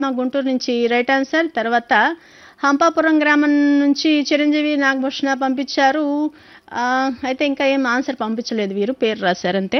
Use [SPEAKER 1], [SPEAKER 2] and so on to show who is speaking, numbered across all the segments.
[SPEAKER 1] మా గుంటూరు నుంచి right answer తర్వాత హంపాపురం గ్రామం నుంచి చిరంజీవి నాగభూషణ పంపించారు ఆ, అయితే ఇంకా ఏం ఆన్సర్ పంపించలేదు వీరు పేరు రాశారంతే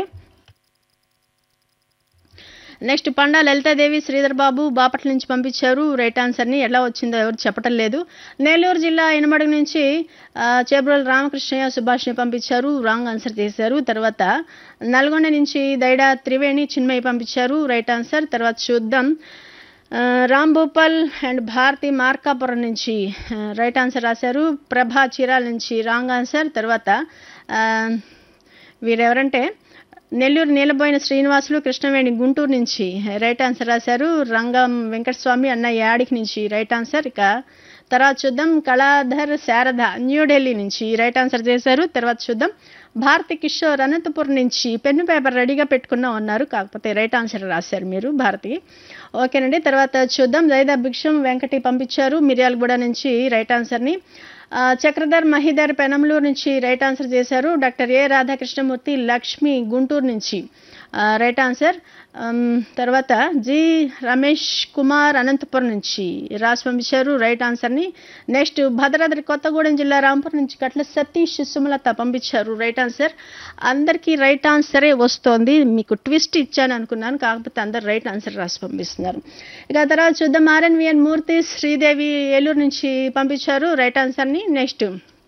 [SPEAKER 1] నెక్స్ట్ పండా లలితాదేవి శ్రీధర్ బాబు బాపట్ల నుంచి పంపించారు రైట్ ఆన్సర్ని ఎలా వచ్చిందో ఎవరు చెప్పటం లేదు నెల్లూరు జిల్లా ఇనమడుగు నుంచి ఆ, చేబ్రోలు రామకృష్ణయ్య సుభాష్ని పంపించారు రాంగ్ ఆన్సర్ చేశారు తర్వాత నల్గొండ నుంచి దైడా త్రివేణి చిన్మయ్య పంపించారు రైట్ ఆన్సర్ తర్వాత చూద్దాం ఆ, రామ్ భూపాల్ అండ్ భారతి మార్కాపురం నుంచి ఆ, రైట్ ఆన్సర్ రాశారు ప్రభా చీరాల నుంచి రాంగ్ ఆన్సర్ తర్వాత ఆ, వీరెవరంటే నెల్లూరు నీలబోయిన శ్రీనివాసులు కృష్ణవేణి గుంటూరు నుంచి రైట్ ఆన్సర్ రాశారు రంగం వెంకటస్వామి అన్న యాడికి నుంచి రైట్ ఆన్సర్ ఇక తర్వాత చూద్దాం కళాధర్ శారద న్యూఢిల్లీ నుంచి రైట్ ఆన్సర్ చేశారు తర్వాత చూద్దాం భారతి కిషోర్ అనంతపురం నుంచి పెన్ను పేపర్ రెడీగా పెట్టుకున్నాం అన్నారు కాకపోతే రైట్ ఆన్సర్ రాశారు మీరు భారతి ఓకేనండి తర్వాత చూద్దాం జైదా భిక్షం వెంకటి పంపించారు మిర్యాలగూడ నుంచి రైట్ ఆన్సర్ని ఆ, చక్రధర్ మహిధర్ పెనంలూరు నుంచి రైట్ ఆన్సర్ చేశారు డాక్టర్ ఏ రాధాకృష్ణమూర్తి లక్ష్మి గుంటూరు నుంచి ఆ, రైట్ ఆన్సర్ ఆమ్, తర్వాత జి రమేష్ కుమార్ అనంతపురం నుంచి రాసి పంపించారు రైట్ ఆన్సర్ని నెక్స్ట్ భద్రాద్రి కొత్తగూడెం జిల్లా రాంపూర్ నుంచి కట్ల సతీష్ సుమలత పంపించారు రైట్ ఆన్సర్ అందరికీ రైట్ ఆన్సరే వస్తోంది మీకు ట్విస్ట్ ఇచ్చాను అనుకున్నాను కాకపోతే అందరు రైట్ ఆన్సర్ రాసి పంపిస్తున్నారు ఇక ఆ తర్వాత చూద్దాం ఆర్ఎన్విఎన్ మూర్తి శ్రీదేవి ఏలూరు నుంచి పంపించారు రైట్ ఆన్సర్ని నెక్స్ట్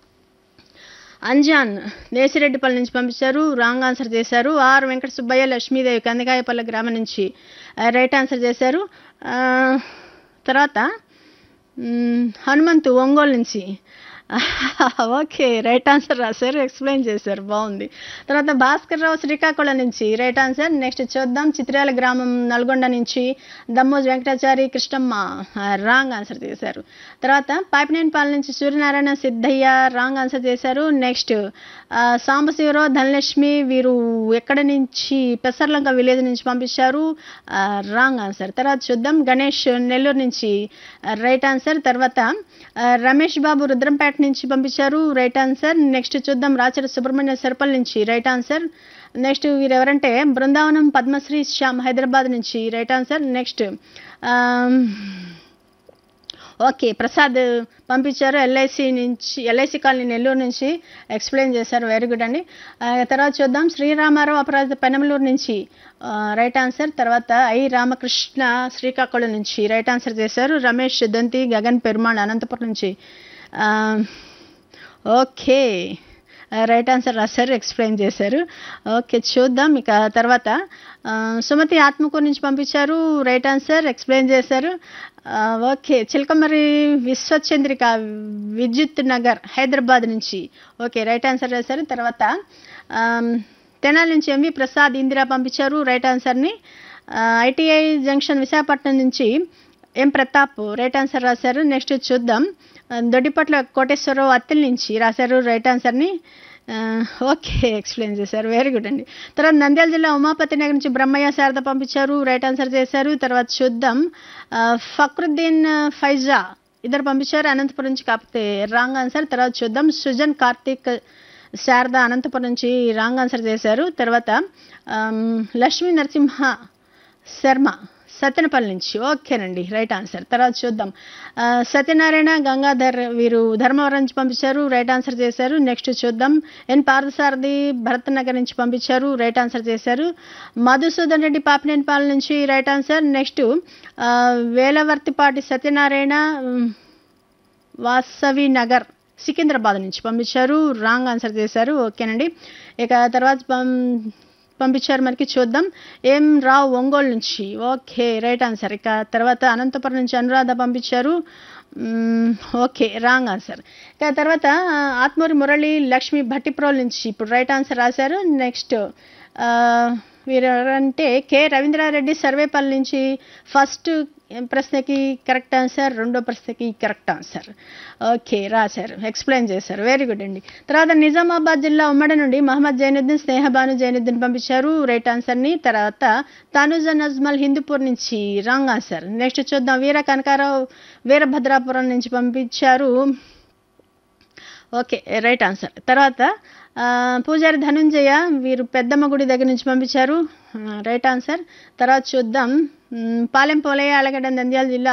[SPEAKER 1] అంజాన్ నేసిరెడ్డిపల్లి నుంచి పంపించారు రాంగ్ ఆన్సర్ చేశారు ఆర్ వెంకట సుబ్బయ్య లక్ష్మీదేవి కందికాయపల్లి గ్రామం నుంచి ఆ, రైట్ ఆన్సర్ చేశారు ఆ, తర్వాత మ్, హనుమంతు ఒంగోలు నుంచి ఓకే రైట్ ఆన్సర్ రాశారు ఎక్స్ప్లెయిన్ చేశారు బాగుంది తర్వాత భాస్కర్ రావు శ్రీకాకుళం నుంచి రైట్ ఆన్సర్ నెక్స్ట్ చూద్దాం చిత్రాల గ్రామం నల్గొండ నుంచి దమ్మోజ్ వెంకటాచారి కృష్ణమ్మ రాంగ్ ఆన్సర్ చేశారు తర్వాత పాపినేనిపాల నుంచి సూర్యనారాయణ సిద్ధయ్య రాంగ్ ఆన్సర్ చేశారు నెక్స్ట్ సాంబశివరావు ధనలక్ష్మి వీరు ఎక్కడ నుంచి పెసర్లంక విలేజ్ నుంచి పంపించారు రాంగ్ ఆన్సర్ తర్వాత చూద్దాం గణేష్ నెల్లూరు నుంచి రైట్ ఆన్సర్ తర్వాత ఆ, రమేష్ బాబు రుద్రంపేట నుంచి పంపించారు రైట్ ఆన్సర్ నెక్స్ట్ చూద్దాం రాచర సుబ్రహ్మణ్య సర్పల్ నుంచి రైట్ ఆన్సర్ నెక్స్ట్ వీరు ఎవరంటే బృందావనం పద్మశ్రీ శ్యామ్ హైదరాబాద్ నుంచి right answer next okay Prasad పంపించారు ఎల్ఐసి నుంచి ఎల్ఐసి కాలనీ నెల్లూరు నుంచి ఎక్స్ప్లెయిన్ చేశారు వెరీ గుడ్ అండి ఆ, తర్వాత చూద్దాం శ్రీరామారావు అపరాధ పెనమలూరు నుంచి రైట్ ఆన్సర్ తర్వాత ఐ రామకృష్ణ శ్రీకాకుళం నుంచి రైట్ ఆన్సర్ చేశారు రమేష్ దంతి గగన్ పెరుమాళ్ అనంతపురం నుంచి ఆ, ఓకే రైట్ ఆన్సర్ రాశారు ఎక్స్ప్లెయిన్ చేశారు ఓకే చూద్దాం ఇక తర్వాత ఆ, సుమతి ఆత్మకూరు నుంచి పంపించారు రైట్ ఆన్సర్ ఎక్స్ప్లెయిన్ చేశారు ఆ, ఓకే చిలకమరి విశ్వచంద్రిక విద్యుత్ నగర్ హైదరాబాద్ నుంచి ఓకే రైట్ ఆన్సర్ రాశారు తర్వాత ఆమ్, తెనాలి నుంచి ఎంవి ప్రసాద్ ఇందిరా పంపించారు రైట్ ఆన్సర్ని ఐటీఐ జంక్షన్ విశాఖపట్నం నుంచి ఎం ప్రతాప్ రైట్ ఆన్సర్ రాశారు నెక్స్ట్ చూద్దాం ఆ, దొడ్డిపట్ల కోటేశ్వరరావు అత్తిల్ నుంచి రాశారు రైట్ ఆన్సర్ని ఆ, ఓకే ఎక్స్ప్లెయిన్ చేశారు వెరీ గుడ్ అండి తర్వాత నంద్యాల జిల్లా ఉమాపతి నగర్ నుంచి బ్రహ్మయ్య శారద పంపించారు రైట్ ఆన్సర్ చేశారు తర్వాత చూద్దాం ఆ, ఫక్రుద్దీన్ ఫైజా ఇద్దరు పంపించారు అనంతపురం నుంచి కాకపోతే రాంగ్ ఆన్సర్ తర్వాత చూద్దాం సుజన్ కార్తిక్ శారద అనంతపురం నుంచి రాంగ్ ఆన్సర్ చేశారు తర్వాత ఆమ్, లక్ష్మీ నరసింహ శర్మ సత్యనపల్లి నుంచి ఓకేనండి రైట్ ఆన్సర్ తర్వాత చూద్దాం ఆ, సత్యనారాయణ గంగాధర్ వీరు ధర్మవరం నుంచి పంపించారు రైట్ ఆన్సర్ చేశారు నెక్స్ట్ చూద్దాం ఎన్ పార్థసారథి భరత్ నగర్ నుంచి పంపించారు రైట్ ఆన్సర్ చేశారు మధుసూదన్ రెడ్డి పాపినేనిపాలెం నుంచి రైట్ ఆన్సర్ నెక్స్ట్ ఆ, వేలవర్తిపాటి సత్యనారాయణ ఉమ్, వాసవి నగర్ సికింద్రాబాద్ నుంచి పంపించారు రాంగ్ ఆన్సర్ చేశారు ఓకేనండి ఇక తర్వాత పం- పంపించారు మనకి చూద్దాం ఏం రావు ఒంగోలు నుంచి ఓకే రైట్ ఆన్సర్ ఇక తర్వాత అనంతపురం నుంచి అనురాధ పంపించారు మ్మ్, ఓకే రాంగ్ ఆన్సర్ ఇక తర్వాత ఆ, ఆత్మూరి మురళి లక్ష్మి భట్టిప్రోల్ నుంచి ఇప్పుడు రైట్ ఆన్సర్ రాశారు నెక్స్ట్ ఆ, వీరు ఎవరంటే కె రవీంద్రారెడ్డి సర్వేపల్లి నుంచి ఫస్ట్ ప్రశ్నకి కరెక్ట్ ఆన్సర్ రెండో ప్రశ్నకి కరెక్ట్ ఆన్సర్ ఓకే రాశారు ఎక్స్ప్లెయిన్ చేశారు వెరీ గుడ్ అండి తర్వాత నిజామాబాద్ జిల్లా ఉమ్మడి నుండి మహమ్మద్ జైనుద్దీన్ స్నేహబాను జైనుద్దీన్ పంపించారు రైట్ ఆన్సర్ని తర్వాత తనుజ నజ్మల్ హిందూపూర్ నుంచి రాంగ్ ఆన్సర్ నెక్స్ట్ చూద్దాం వీర కనకారావు వీరభద్రాపురం నుంచి పంపించారు ఓకే రైట్ ఆన్సర్ తర్వాత ఆ, పూజారి ధనుంజయ వీరు పెద్దమ్మ గుడి దగ్గర నుంచి పంపించారు రైట్ ఆన్సర్ తర్వాత చూద్దాం మ్, పాలెం పోలయ్య ఆలగడ్డ నంద్యాల జిల్లా